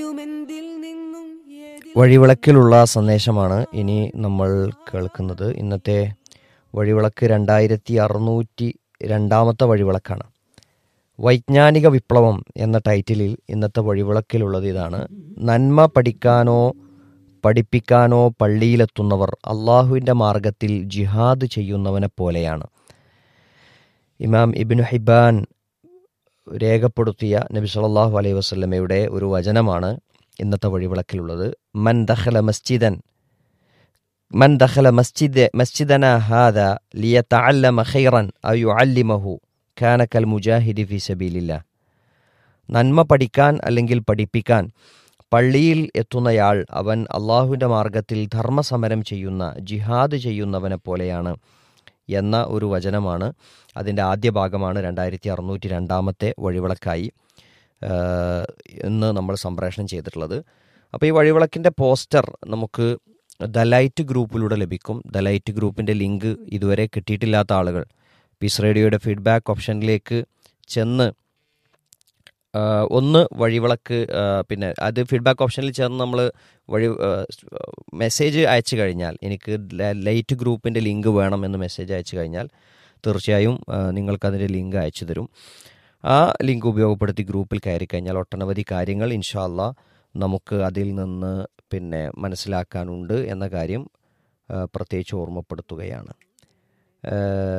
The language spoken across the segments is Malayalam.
അറിയുമെന്തിൽ നിന്നും ഏതിൽ വഴിവിളക്കിലുള്ള സന്ദേശമാണ് ഇനി നമ്മൾ കേൾക്കുന്നത് ഇന്നത്തെ വഴിവിളക്ക് രണ്ടായിരത്തി അറുന്നൂറ്റി രണ്ടാമത്തെ വഴിവിളക്കാണ് വൈജ്ഞാനിക വിപ്ലവം എന്ന ടൈറ്റിലിൽ ഇന്നത്തെ വഴിവിളക്കിലുള്ളത് ഇതാണ് നന്മ പഠിക്കാനോ പഠിപ്പിക്കാനോ പള്ളിയിലെത്തുന്നവർ അള്ളാഹുവിൻ്റെ മാർഗത്തിൽ ജിഹാദ് ചെയ്യുന്നവനെ പോലെയാണ് ഇമാം ഇബിനു ഹിബാൻ രേഖപ്പെടുത്തിയ നബി സല്ലല്ലാഹു അലൈഹി വസല്ലമയുടെ ഒരു വചനമാണ് ഇന്നത്തെ വഴിവിളക്കിലുള്ളത് മൻ ദഖല മസ്ജിദൻ മൻ ദഖല മസ്ജിദ് മസ്ജിദന ഹാദ ലിയതഅല്ലമ ഖൈറൻ ഔ യുഅല്ലിമഹു കാന കൽ മുജാഹിദി ഫി സബീലില്ലാ നന്മ പഠിക്കാൻ അല്ലെങ്കിൽ പഠിപ്പിക്കാൻ പള്ളിയിൽ എത്തുന്നയാൾ അവൻ അള്ളാഹുവിൻ്റെ മാർഗത്തിൽ ധർമ്മസമരം ചെയ്യുന്ന ജിഹാദ് ചെയ്യുന്നവനെ പോലെയാണ് എന്ന ഒരു വചനമാണ് അതിൻ്റെ ആദ്യ ഭാഗമാണ് രണ്ടായിരത്തി അറുന്നൂറ്റി രണ്ടാമത്തെ വഴിവിളക്കായി ആഹ്, ഇന്ന് നമ്മൾ സംപ്രേഷണം ചെയ്തിട്ടുള്ളത് അപ്പോൾ ഈ വഴിവിളക്കിൻ്റെ പോസ്റ്റർ നമുക്ക് ദലൈറ്റ് ഗ്രൂപ്പിലൂടെ ലഭിക്കും ദലൈറ്റ് ഗ്രൂപ്പിൻ്റെ ലിങ്ക് ഇതുവരെ കിട്ടിയിട്ടില്ലാത്ത ആളുകൾ പീസ് റേഡിയോയുടെ ഫീഡ്ബാക്ക് ഓപ്ഷനിലേക്ക് ചെന്ന് ആ, ഒന്ന് വഴിവിളക്ക് ആ, പിന്നെ അത് ഫീഡ്ബാക്ക് ഓപ്ഷനിൽ ചേർന്ന് നമ്മൾ വഴി മെസ്സേജ് അയച്ചു കഴിഞ്ഞാൽ എനിക്ക് ല- ലൈറ്റ് ഗ്രൂപ്പിൻ്റെ ലിങ്ക് വേണം എന്ന് മെസ്സേജ് അയച്ചു കഴിഞ്ഞാൽ തീർച്ചയായും ആ, നിങ്ങൾക്കതിൻ്റെ ലിങ്ക് അയച്ചു തരും ആ ലിങ്ക് ഉപയോഗപ്പെടുത്തി ഗ്രൂപ്പിൽ കയറി കഴിഞ്ഞാൽ ഒട്ടനവധി കാര്യങ്ങൾ ഇൻഷാല്ല നമുക്ക് അതിൽ നിന്ന് പിന്നെ മനസ്സിലാക്കാനുണ്ട് എന്ന കാര്യം ആ, പ്രത്യേകിച്ച് ഓർമ്മപ്പെടുത്തുകയാണ് ആ,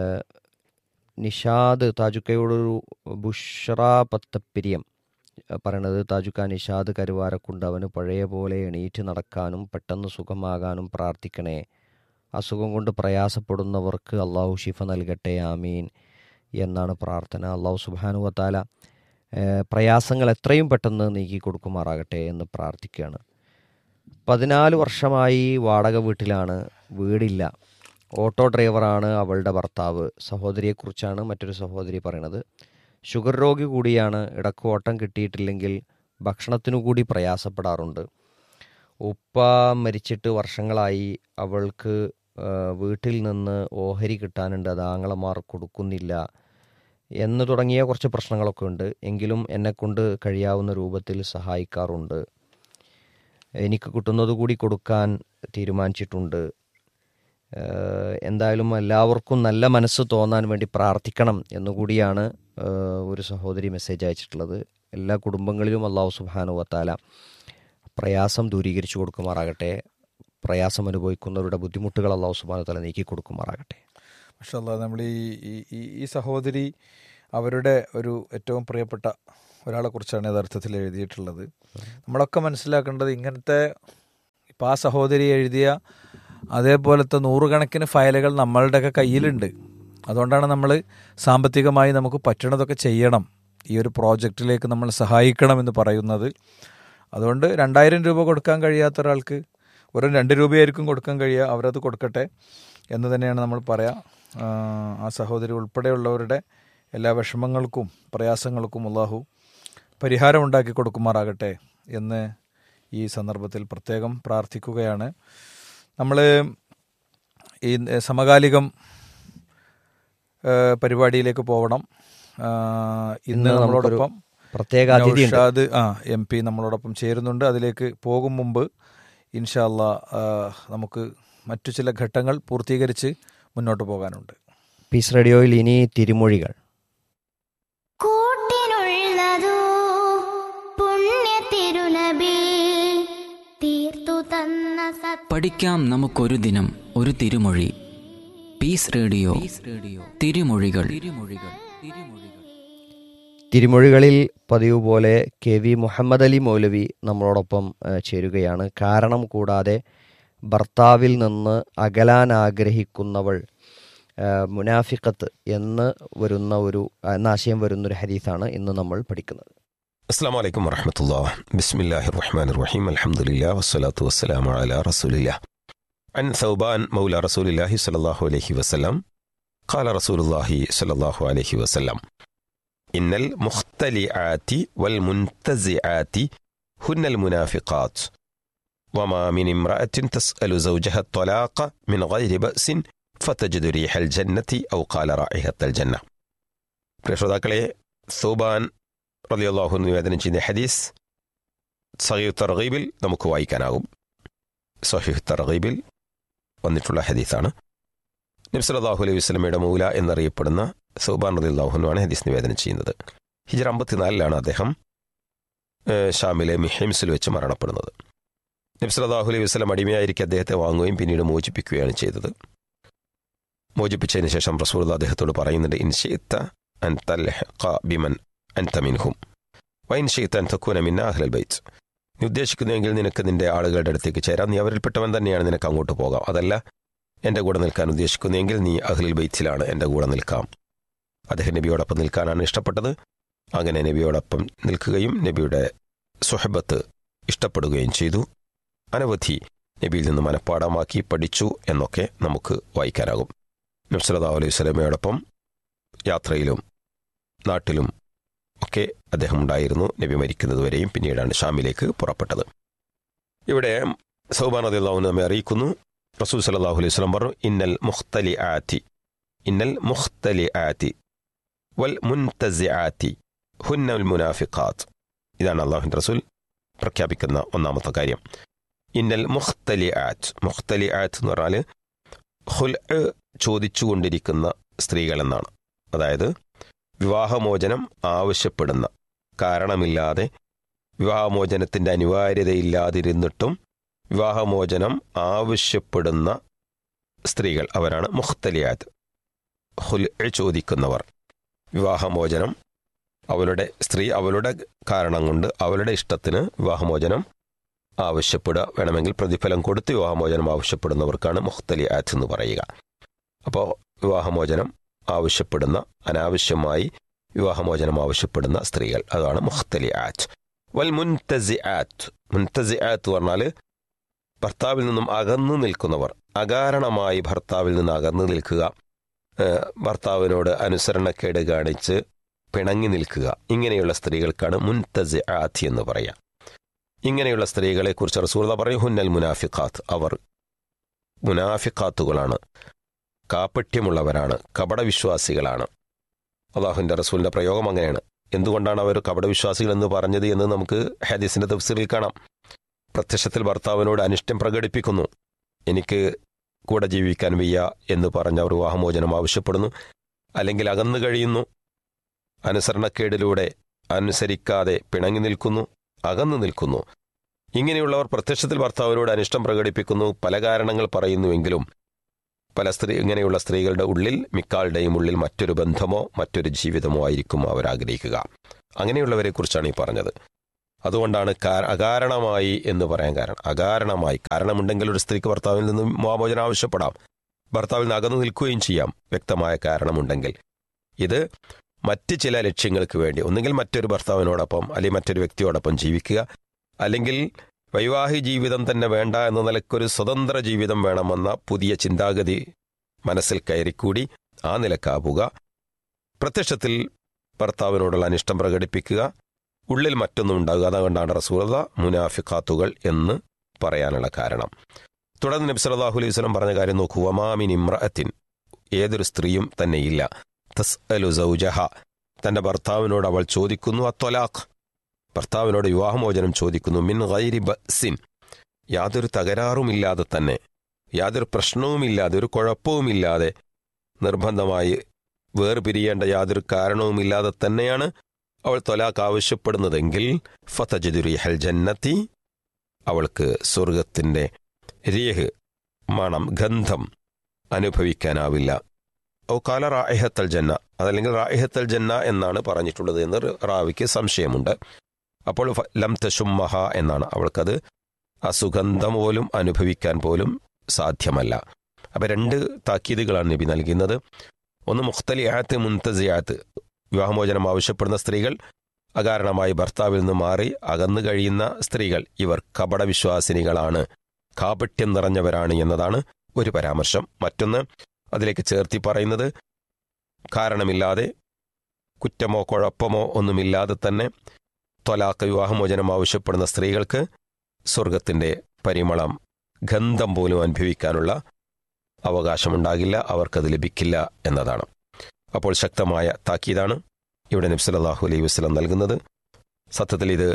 നിഷാദ് താജുക്കയോടൊരു ബുഷ്റ പത്തപ്പിരിയം പറയണത് താജുക്ക നിഷാദ് കരുവാരക്കുണ്ട് അവന് പഴയ പോലെ എണീറ്റ് നടക്കാനും പെട്ടെന്ന് സുഖമാകാനും പ്രാർത്ഥിക്കണേ അസുഖം കൊണ്ട് പ്രയാസപ്പെടുന്നവർക്ക് അള്ളാഹു ഷിഫ നൽകട്ടെ ആമീൻ എന്നാണ് പ്രാർത്ഥന അള്ളാഹു സുബാനു വത്താല പ്രയാസങ്ങൾ എത്രയും പെട്ടെന്ന് നീക്കി കൊടുക്കുമാറാകട്ടെ എന്ന് പ്രാർത്ഥിക്കുകയാണ് പതിനാല് വർഷമായി വാടക വീട്ടിലാണ് വീടില്ല ഓട്ടോ ഡ്രൈവറാണ് അവളുടെ ഭർത്താവ് സഹോദരിയെക്കുറിച്ചാണ് മറ്റൊരു സഹോദരി പറയണത് ഷുഗർ രോഗി കൂടിയാണ് ഇടക്ക് ഓട്ടം കിട്ടിയിട്ടില്ലെങ്കിൽ ഭക്ഷണത്തിനു കൂടി പ്രയാസപ്പെടാറുണ്ട് ഉപ്പ മരിച്ചിട്ട് വർഷങ്ങളായി അവൾക്ക് ആ, വീട്ടിൽ നിന്ന് ഓഹരി കിട്ടാനുണ്ട് അത് ആങ്ങളമാർ കൊടുക്കുന്നില്ല എന്ന് തുടങ്ങിയ കുറച്ച് പ്രശ്നങ്ങളൊക്കെ ഉണ്ട് എങ്കിലും എന്നെക്കൊണ്ട് കഴിയാവുന്ന രൂപത്തിൽ സഹായിക്കാറുണ്ട് എനിക്ക് കിട്ടുന്നത് കൂടി കൊടുക്കാൻ തീരുമാനിച്ചിട്ടുണ്ട് ഏഹ് എന്തായാലും എല്ലാവർക്കും നല്ല മനസ്സ് തോന്നാൻ വേണ്ടി പ്രാർത്ഥിക്കണം എന്നുകൂടിയാണ് ഏഹ് ഒരു സഹോദരി മെസ്സേജ് അയച്ചിട്ടുള്ളത് എല്ലാ കുടുംബങ്ങളിലും അള്ളാഹു സുബാനു വത്താല പ്രയാസം ദൂരീകരിച്ചു കൊടുക്കുമാറാകട്ടെ പ്രയാസം അനുഭവിക്കുന്നവരുടെ ബുദ്ധിമുട്ടുകൾ അള്ളാഹു സുബാനു തല നീക്കി കൊടുക്കുമാറാകട്ടെ മഷല്ല നമ്മൾ ഈ ഈ- ഈ ഈ സഹോദരി അവരുടെ ഒരു ഏറ്റവും പ്രിയപ്പെട്ട ഒരാളെ കുറിച്ചാണ് യഥാർത്ഥത്തിൽ എഴുതിയിട്ടുള്ളത് നമ്മളൊക്കെ മനസ്സിലാക്കേണ്ടത് ഇങ്ങനത്തെ ഇപ്പം ആ സഹോദരി എഴുതിയ അതേപോലത്തെ നൂറുകണക്കിന് ഫയലുകൾ നമ്മളുടെയൊക്കെ കയ്യിലുണ്ട് അതുകൊണ്ടാണ് നമ്മൾ സാമ്പത്തികമായി നമുക്ക് പറ്റണതൊക്കെ ചെയ്യണം ഈ ഒരു പ്രോജക്റ്റിലേക്ക് നമ്മൾ സഹായിക്കണം എന്ന് പറയുന്നത് അതുകൊണ്ട് രണ്ടായിരം രൂപ കൊടുക്കാൻ കഴിയാത്ത ഒരാൾക്ക് വെറും രണ്ട് രൂപയായിരിക്കും കൊടുക്കാൻ കഴിയുക അവരത് കൊടുക്കട്ടെ എന്ന് തന്നെയാണ് നമ്മൾ പറയാം ആ, ആ സഹോദരി ഉൾപ്പെടെയുള്ളവരുടെ എല്ലാ വിഷമങ്ങൾക്കും പ്രയാസങ്ങൾക്കും അള്ളാഹു പരിഹാരം ഉണ്ടാക്കി കൊടുക്കുമാറാകട്ടെ എന്ന് ഈ സന്ദർഭത്തിൽ പ്രത്യേകം പ്രാർത്ഥിക്കുകയാണ് നമ്മൾ ഈ സമകാലികം ആ, പരിപാടിയിലേക്ക് പോകണം ആ, ഇന്ന് ഇന്ന് നമുക്കൊരു നമ്മളോടൊപ്പം പ്രത്യേക അതിഥിയുണ്ട് നൗഷാദ് ആ എം പി നമ്മളോടൊപ്പം ചേരുന്നുണ്ട് അതിലേക്ക് പോകും മുമ്പ് ഇൻഷാല്ല നമുക്ക് മറ്റു ചില ഘട്ടങ്ങൾ പൂർത്തീകരിച്ച് മുന്നോട്ട് പോകാനുണ്ട് പീസ് റേഡിയോയിൽ ഇനി തിരുമൊഴികൾ കൂട്ടിനുള്ളതോ പുണ്യ തിരുനബി തീർത്തു തന്ന സത് പഠിക്കാം നമുക്കൊരു ദിനം ഒരു തിരുമൊഴി പീസ് റേഡിയോ റേഡിയോ തിരുമൊഴികൾ തിരുമൊഴികൾ തിരുമൊഴികൾ തിരുമൊഴികളിൽ പതിവ് പോലെ കെ വി മുഹമ്മദ് അലി മൗലവി നമ്മളോടൊപ്പം ഏഹ്, ചേരുകയാണ് കാരണം കൂടാതെ ഭർത്താവിൽ നിന്ന് അകലാൻ ആഗ്രഹിക്കുന്നവൾ ഏഹ്, മുനാഫിക്കത്ത് എന്ന് വരുന്ന ഒരു എന്ന ആശയം വരുന്ന ഒരു ഹദീസാണ് ഇന്ന് നമ്മൾ പഠിക്കുന്നത് السلام عليكم ورحمة الله بسم الله الرحمن الرحيم الحمد لله والصلاة والسلام على رسول الله عن ثوبان مولى رسول الله صلى الله عليه وسلم قال رسول الله صلى الله عليه وسلم إن المختلعات والمنتزعات هن المنافقات وما من امرأة تسأل زوجها الطلاق من غير بأس فتجد ريح الجنة أو قال رائحة الجنة പ്രിയ ശ്രോതാക്കളെ സോബാൻ റളിയല്ലാഹു അൻഹു നിവേദനം ചെയ്യുന്ന ഹദീസ് സഹീഹ് തർഗീബിൽ നമുക്ക് വായിക്കാനാകും സഹീഹ് തർഗീബിൽ വന്നിട്ടുള്ള ഹദീസാണ് നബ്സലാഹു അലൈഹി വസ്ലമയുടെ മൂല എന്നറിയപ്പെടുന്ന സൗബാൻ റതി അള്ളാഹുനുമാണ് ഹദീസ് നിവേദനം ചെയ്യുന്നത് ഹിജർ അമ്പത്തിനാലിലാണ് അദ്ദേഹം ഏഹ്, ഷാമിലെ മിഹിംസിൽ വെച്ച് മരണപ്പെടുന്നത് നബ്സലാഹു അലൈഹി വസ്ലം അടിമയായിരിക്കെ അദ്ദേഹത്തെ വാങ്ങുകയും പിന്നീട് മോചിപ്പിക്കുകയാണ് ചെയ്തത് മോചിപ്പിച്ചതിന് ശേഷം റസൂൽ അദ്ദേഹത്തോട് പറയുന്നുണ്ട് ഇൻഷീത്ത അൻ തൽഹഖ ബിമൻ അൻത മിൻഹും വൈൻ ഷീത്ത അൻ തക്കൂന മിന്ന അഹ്ലൽ ബൈത്ത് നീ ഉദ്ദേശിക്കുന്നുവെങ്കിൽ നിനക്ക് നിന്റെ ആളുകളുടെ അടുത്തേക്ക് ചേരാം നീ അവരിൽപ്പെട്ടവൻ തന്നെയാണ് നിനക്ക് അങ്ങോട്ട് പോകാം അതല്ല എൻ്റെ കൂടെ നിൽക്കാൻ ഉദ്ദേശിക്കുന്നെങ്കിൽ നീ അഹ്ലിൽ ബൈത്തിലാണ് എൻ്റെ കൂടെ നിൽക്കാം അദ്ദേഹം നബിയോടൊപ്പം നിൽക്കാനാണ് ഇഷ്ടപ്പെട്ടത് അങ്ങനെ നബിയോടൊപ്പം നിൽക്കുകയും നബിയുടെ സുഹബത്ത് ഇഷ്ടപ്പെടുകയും ചെയ്തു അനവധി നബിയിൽ നിന്ന് മനഃപ്പാടമാക്കി പഠിച്ചു എന്നൊക്കെ നമുക്ക് വായിക്കാനാകും നബ്സലതാ അലൈഹി സ്വലമയോടൊപ്പം യാത്രയിലും നാട്ടിലും ഒക്കെ അദ്ദേഹം ഉണ്ടായിരുന്നു നബി മരിക്കുന്നതുവരെയും പിന്നീടാണ് ഷാമിലേക്ക് പുറപ്പെട്ടത് ഇവിടെ സൗബാൻ അദിള്ളാഹു നമ്മെ അറിയിക്കുന്നു റസൂൽ സലാഹു അലൈഹി സ്വലം പറഞ്ഞു ഇന്നൽ മുഖ്തലി ആറ്റി ഇന്നൽ മുഖ്തലി ആറ്റി വൽ മുൻതസി ആറ്റി ഹുന്നൽ മുനാഫിഖാത്ത് ഇതാണ് അള്ളാഹുവിൻ്റെ റസൂൽ പ്രഖ്യാപിക്കുന്ന ഒന്നാമത്തെ കാര്യം ഇന്നൽ മുഖ്തലി ആറ്റ് മുഖ്തലി ആറ്റ് എന്ന് പറഞ്ഞാൽ ഹുൽ ചോദിച്ചുകൊണ്ടിരിക്കുന്ന സ്ത്രീകൾ എന്നാണ് അതായത് വിവാഹമോചനം ആവശ്യപ്പെടുന്ന കാരണമില്ലാതെ വിവാഹമോചനത്തിൻ്റെ അനിവാര്യതയില്ലാതിരുന്നിട്ടും വിവാഹമോചനം ആവശ്യപ്പെടുന്ന സ്ത്രീകൾ അവരാണ് മുഖ്തലിയാത്ത് ഹുൽ ചോദിക്കുന്നവർ വിവാഹമോചനം അവളുടെ സ്ത്രീ അവളുടെ കാരണം കൊണ്ട് അവളുടെ ഇഷ്ടത്തിന് വിവാഹമോചനം ആവശ്യപ്പെടുക വേണമെങ്കിൽ പ്രതിഫലം കൊടുത്ത് വിവാഹമോചനം ആവശ്യപ്പെടുന്നവർക്കാണ് മുഖ്തലിയാത്ത് എന്ന് പറയുക അപ്പോൾ വിവാഹമോചനം ആവശ്യപ്പെടുന്ന അനാവശ്യമായി വിവാഹമോചനം ആവശ്യപ്പെടുന്ന സ്ത്രീകൾ അതാണ് മുഖ്തലി ആറ്റ് വൽ മുൻതസി ആറ്റ് മുൻതസി ആത്ത് പറഞ്ഞാൽ ഭർത്താവിൽ നിന്നും അകന്നു നിൽക്കുന്നവർ അകാരണമായി ഭർത്താവിൽ നിന്ന് അകന്നു നിൽക്കുക ഏഹ്, ഭർത്താവിനോട് അനുസരണക്കേട് കാണിച്ച് പിണങ്ങി നിൽക്കുക ഇങ്ങനെയുള്ള സ്ത്രീകൾക്കാണ് മുൻതസി ആത്തി എന്ന് പറയാം ഇങ്ങനെയുള്ള സ്ത്രീകളെ കുറിച്ച് റസൂർദ പറയും ഹുന്നൽ മുനാഫിഖാത്ത് അവർ മുനാഫിഖാത്തുകളാണ് കാപ്പട്യമുള്ളവരാണ് കപടവിശ്വാസികളാണ് അള്ളാഹുവിൻ്റെ റസൂലിൻ്റെ പ്രയോഗം അങ്ങനെയാണ് എന്തുകൊണ്ടാണ് അവർ കപടവിശ്വാസികൾ എന്ന് പറഞ്ഞത് എന്ന് നമുക്ക് ഹദീസിൻ്റെ തഫ്സീറിൽ കാണാം പ്രത്യക്ഷത്തിൽ ഭർത്താവിനോട് അനിഷ്ടം പ്രകടിപ്പിക്കുന്നു എനിക്ക് കൂടെ ജീവിക്കാൻ വയ്യ എന്ന് പറഞ്ഞ് അവർ വിവാഹമോചനം ആവശ്യപ്പെടുന്നു അല്ലെങ്കിൽ അകന്നു കഴിയുന്നു അനുസരണക്കേടിലൂടെ അനുസരിക്കാതെ പിണങ്ങി നിൽക്കുന്നു അകന്നു നിൽക്കുന്നു ഇങ്ങനെയുള്ളവർ പ്രത്യക്ഷത്തിൽ ഭർത്താവിനോട് അനിഷ്ടം പ്രകടിപ്പിക്കുന്നു പല കാരണങ്ങൾ പറയുന്നുവെങ്കിലും പല സ്ത്രീ ഇങ്ങനെയുള്ള സ്ത്രീകളുടെ ഉള്ളിൽ മിക്കാളുടെയും ഉള്ളിൽ മറ്റൊരു ബന്ധമോ മറ്റൊരു ജീവിതമോ ആയിരിക്കും അവർ ആഗ്രഹിക്കുക അങ്ങനെയുള്ളവരെ കുറിച്ചാണ് ഈ പറഞ്ഞത് അതുകൊണ്ടാണ് കാ- അകാരണമായി എന്ന് പറയാൻ കാരണം അകാരണമായി കാരണമുണ്ടെങ്കിൽ ഒരു സ്ത്രീക്ക് ഭർത്താവിൽ നിന്ന് മോചനം ആവശ്യപ്പെടാം ഭർത്താവിൽ നിന്ന് അകന്നു നിൽക്കുകയും ചെയ്യാം വ്യക്തമായ കാരണമുണ്ടെങ്കിൽ ഇത് മറ്റ് ചില ലക്ഷ്യങ്ങൾക്ക് വേണ്ടി ഒന്നുകിൽ മറ്റൊരു ഭർത്താവിനോടൊപ്പം അല്ലെങ്കിൽ മറ്റൊരു വ്യക്തിയോടൊപ്പം ജീവിക്കുക അല്ലെങ്കിൽ വൈവാഹിക ജീവിതം തന്നെ വേണ്ട എന്ന നിലക്കൊരു സ്വതന്ത്ര ജീവിതം വേണമെന്ന പുതിയ ചിന്താഗതി മനസ്സിൽ കയറിക്കൂടി ആ നിലക്കാവുക പ്രത്യക്ഷത്തിൽ ഭർത്താവിനോടുള്ള അനിഷ്ടം പ്രകടിപ്പിക്കുക ഉള്ളിൽ മറ്റൊന്നും ഉണ്ടാകുക അതുകൊണ്ടാണ് റസൂലത മുനാഫിഖാത്തുകൾ എന്ന് പറയാനുള്ള കാരണം തുടർന്ന് നബി സല്ലല്ലാഹു അലൈഹി വസല്ലം പറഞ്ഞ കാര്യം നോക്കൂ വമാമിൻ ഇമ്രഅത്തിൻ ഏതൊരു സ്ത്രീയും തന്നെയില്ല തസ് അലു സൗജഹ തന്റെ ഭർത്താവിനോട് അവൾ ചോദിക്കുന്നു അത്വലാഖ് ഭർത്താവിനോട് വിവാഹമോചനം ചോദിക്കുന്നു മിൻ ഗൈരി ബസിൻ യാതൊരു തകരാറുമില്ലാതെ തന്നെ യാതൊരു പ്രശ്നവുമില്ലാതെ ഒരു കുഴപ്പവുമില്ലാതെ നിർബന്ധമായി വേർപിരിയേണ്ട യാതൊരു കാരണവുമില്ലാതെ തന്നെയാണ് അവൾ തൊലാക്ക് ആവശ്യപ്പെടുന്നതെങ്കിൽ ഫതജിദുരിഹൽ ജന്നത്തി അവൾക്ക് സ്വർഗത്തിൻ്റെ രേഹ് മണം ഗന്ധം അനുഭവിക്കാനാവില്ല ഓ കാല റായിഹത്തൽ ജന്ന അതല്ലെങ്കിൽ റായിഹത്തൽ ജന്ന എന്നാണ് പറഞ്ഞിട്ടുള്ളത് എന്ന് റാവിക്ക് സംശയമുണ്ട് അപ്പോൾ ഫ- ലം തശുമ്മഹ എന്നാണ് അവൾക്കത് ആ സുഗന്ധം പോലും അനുഭവിക്കാൻ പോലും സാധ്യമല്ല അപ്പം രണ്ട് താക്കീതുകളാണ് നബി നൽകുന്നത് ഒന്ന് മുഖ്തലിയാത്ത് മുൻതസിയാത്ത് വിവാഹമോചനം ആവശ്യപ്പെടുന്ന സ്ത്രീകൾ അകാരണമായി ഭർത്താവിൽ നിന്ന് മാറി അകന്നു കഴിയുന്ന സ്ത്രീകൾ ഇവർ കപടവിശ്വാസിനികളാണ് കാപട്യം നിറഞ്ഞവരാണ് എന്നതാണ് ഒരു പരാമർശം മറ്റൊന്ന് അതിലേക്ക് ചേർത്തി പറയുന്നത് കാരണമില്ലാതെ കുറ്റമോ കുഴപ്പമോ ഒന്നുമില്ലാതെ തന്നെ ത്വലാക്ക് വിവാഹമോചനം ആവശ്യപ്പെടുന്ന സ്ത്രീകൾക്ക് സ്വർഗത്തിൻ്റെ പരിമളം ഗന്ധം പോലും അനുഭവിക്കാനുള്ള അവകാശമുണ്ടാകില്ല അവർക്കത് ലഭിക്കില്ല എന്നതാണ് അപ്പോൾ ശക്തമായ താക്കീതാണ് ഇവിടെ നബ്സലാഹു അലൈഹി വസ്ലം നൽകുന്നത് സത്യത്തിൽ ഇത്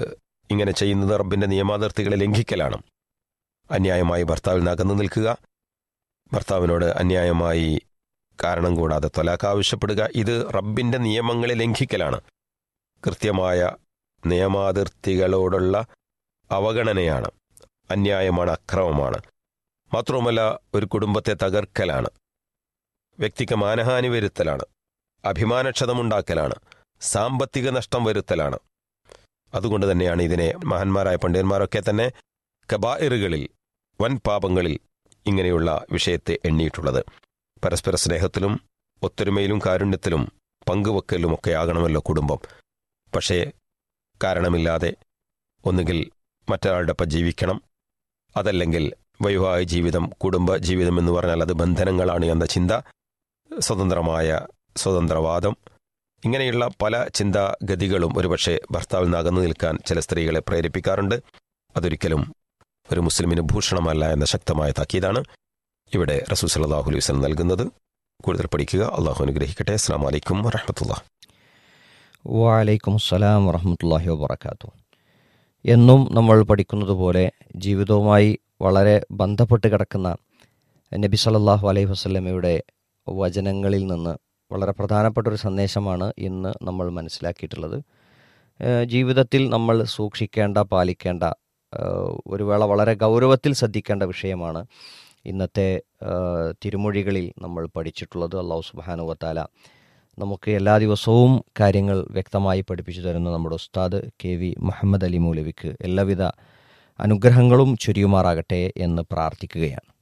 ഇങ്ങനെ ചെയ്യുന്നത് റബ്ബിന്റെ നിയമാതിർത്തികളെ ലംഘിക്കലാണ് അന്യായമായി ഭർത്താവിൽ നിന്ന് അകന്നു നിൽക്കുക ഭർത്താവിനോട് അന്യായമായി കാരണം കൂടാതെ തൊലാക്ക് ആവശ്യപ്പെടുക ഇത് റബ്ബിന്റെ നിയമങ്ങളെ ലംഘിക്കലാണ് കൃത്യമായ നിയമാതിർത്തികളോടുള്ള അവഗണനയാണ് അന്യായമാണ് അക്രമമാണ് മാത്രവുമല്ല ഒരു കുടുംബത്തെ തകർക്കലാണ് വ്യക്തിക്ക് മാനഹാനി വരുത്തലാണ് അഭിമാനക്ഷതമുണ്ടാക്കലാണ് സാമ്പത്തിക നഷ്ടം വരുത്തലാണ് അതുകൊണ്ട് തന്നെയാണ് ഇതിനെ മഹാന്മാരായ പണ്ഡിതന്മാരൊക്കെ തന്നെ കബായിറുകളിൽ വൻ പാപങ്ങളിൽ ഇങ്ങനെയുള്ള വിഷയത്തെ എണ്ണിയിട്ടുള്ളത് പരസ്പര സ്നേഹത്തിലും ഒത്തൊരുമയിലും കാരുണ്യത്തിലും പങ്കുവെക്കലും ഒക്കെ ആകണമല്ലോ കുടുംബം പക്ഷേ കാരണമില്ലാതെ ഒന്നുകിൽ മറ്റൊരാളുടെ ഒപ്പം ജീവിക്കണം അതല്ലെങ്കിൽ വൈവാഹിക ജീവിതം കുടുംബ ജീവിതം എന്ന് പറഞ്ഞാൽ അത് ബന്ധനങ്ങളാണ് എന്ന ചിന്ത സ്വതന്ത്രമായ സ്വതന്ത്രവാദം ഇങ്ങനെയുള്ള പല ചിന്താഗതികളും ഒരുപക്ഷെ ഭർത്താവിൽ നിന്ന് അകന്നു നിൽക്കാൻ ചില സ്ത്രീകളെ പ്രേരിപ്പിക്കാറുണ്ട് അതൊരിക്കലും ഒരു മുസ്ലിമിന് ഭൂഷണമല്ല എന്ന ശക്തമായ താക്കീതാണ് ഇവിടെ റസൂൽ സല്ലാഹു അലൈഹി വസല്ലം നൽകുന്നത് കൂടുതൽ പഠിക്കുക അള്ളാഹു അനുഗ്രഹിക്കട്ടെ അസ്സാം വലൈക്കും വറഹമത്തുള്ള വാലൈക്കും അസ്സലാം വറഹമത്തല്ലാഹി വബർക്കാത്തു എന്നും നമ്മൾ പഠിക്കുന്നത് പോലെ ജീവിതവുമായി വളരെ ബന്ധപ്പെട്ട് കിടക്കുന്ന നബി സല്ലല്ലാഹു അലൈഹി വസല്ലമയുടെ വചനങ്ങളിൽ നിന്ന് വളരെ പ്രധാനപ്പെട്ട ഒരു സന്ദേശമാണ് ഇന്ന് നമ്മൾ മനസ്സിലാക്കിയിട്ടുള്ളത് ഏഹ് ജീവിതത്തിൽ നമ്മൾ സൂക്ഷിക്കേണ്ട പാലിക്കേണ്ട ഏഹ് ഒരു വേള വളരെ ഗൗരവത്തിൽ ശ്രദ്ധിക്കേണ്ട വിഷയമാണ് ഇന്നത്തെ ഏഹ് തിരുമൊഴികളിൽ നമ്മൾ പഠിച്ചിട്ടുള്ളത് അള്ളാഹു സുബ്ഹാനഹു വതാല നമുക്ക് എല്ലാ ദിവസവും കാര്യങ്ങൾ വ്യക്തമായി പഠിപ്പിച്ചു തരുന്ന നമ്മുടെ ഉസ്താദ് കെ വി മുഹമ്മദ് അലി മൗലവിക്ക് എല്ലാവിധ അനുഗ്രഹങ്ങളും ചൊരിയുമാറാകട്ടെ എന്ന് പ്രാർത്ഥിക്കുകയാണ്